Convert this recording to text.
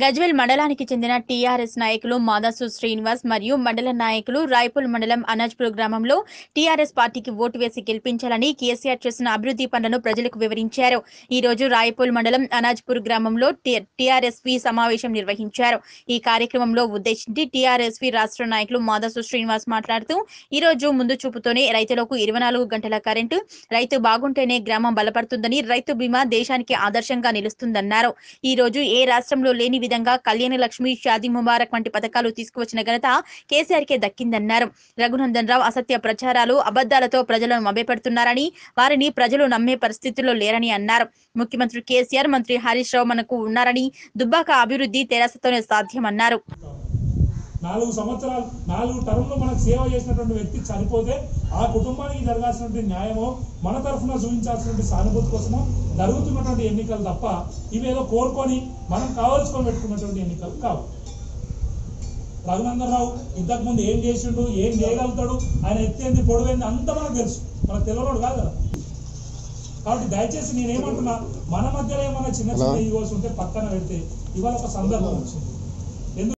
గజ్వేల్ మండలానికి చెందిన టీఆర్ఎస్ నాయకులు మాదాసు శ్రీనివాస్ మరియు మండల నాయకులు రాయపూల్ మండలం అనాజ్పూర్ గ్రామంలో టీఆర్ఎస్ పార్టీకి ఓటు వేసి గెలిపించాలని కేసీఆర్ చేసిన అభివృద్ధి పనులను ప్రజలకు వివరించారు ఈ రోజు రాయపూల్ మండలం అనాజ్పూర్ గ్రామంలో టీఆర్ఎస్పీ సమావేశం నిర్వహించారు ఈ కార్యక్రమంలో ఉద్దేశించి టీఆర్ఎస్పీ రాష్ట్ర నాయకులు మాదాసు శ్రీనివాస్ మాట్లాడుతూ ఈ రోజు ముందు చూపుతోనే రైతులకు ఇరవై నాలుగు గంటల కరెంటు రైతు బాగుంటేనే గ్రామం బలపడుతుందని రైతు బీమా దేశానికి ఆదర్శంగా నిలుస్తుందన్నారు ఈ రోజు ఏ రాష్ట్రంలో లేని విధంగా కళ్యాణ లక్ష్మి షాదీ ముబారక్ వంటి పథకాలు తీసుకువచ్చిన ఘనత కేసీఆర్ కే దక్కిందన్నారు రఘునందన్ రావు అసత్య ప్రచారాలు అబద్దాలతో ప్రజలను మభ్యపెడుతున్నారని వారిని ప్రజలు నమ్మే పరిస్థితుల్లో లేరని అన్నారు ముఖ్యమంత్రి కేసీఆర్ మంత్రి హరీష్ రావు మనకు ఉన్నారని దుబ్బాక అభివృద్ధి తెరాసతోనే సాధ్యమన్నారు నాలుగు సంవత్సరాలు నాలుగు టర్మ్లు మనకు సేవ చేసినటువంటి వ్యక్తి చనిపోతే ఆ కుటుంబానికి జరగాల్సినటువంటి న్యాయమో మన తరఫున చూపించాల్సినటువంటి సానుభూతి కోసమో జరుగుతున్నటువంటి ఎన్నికలు తప్ప ఇవేదో కోరుకొని మనం కావాల్సుకొని పెట్టుకున్నటువంటి ఎన్నికలు కావు రఘునందన్ రావు ఇంతకు ముందు ఏం చేసిండు ఏం చేయగలుగుతాడు ఆయన ఎత్తేంది పొడవేంది అంత మనకు తెలుసు మనకు తెలియనోడు కాదు కదా కాబట్టి దయచేసి నేనేమంటున్నా మన మధ్యలో ఏమైనా చిన్న చిన్న ఈగోస్ ఉంటే పక్కన పెడితే ఇవాళ ఒక సందర్భం వచ్చింది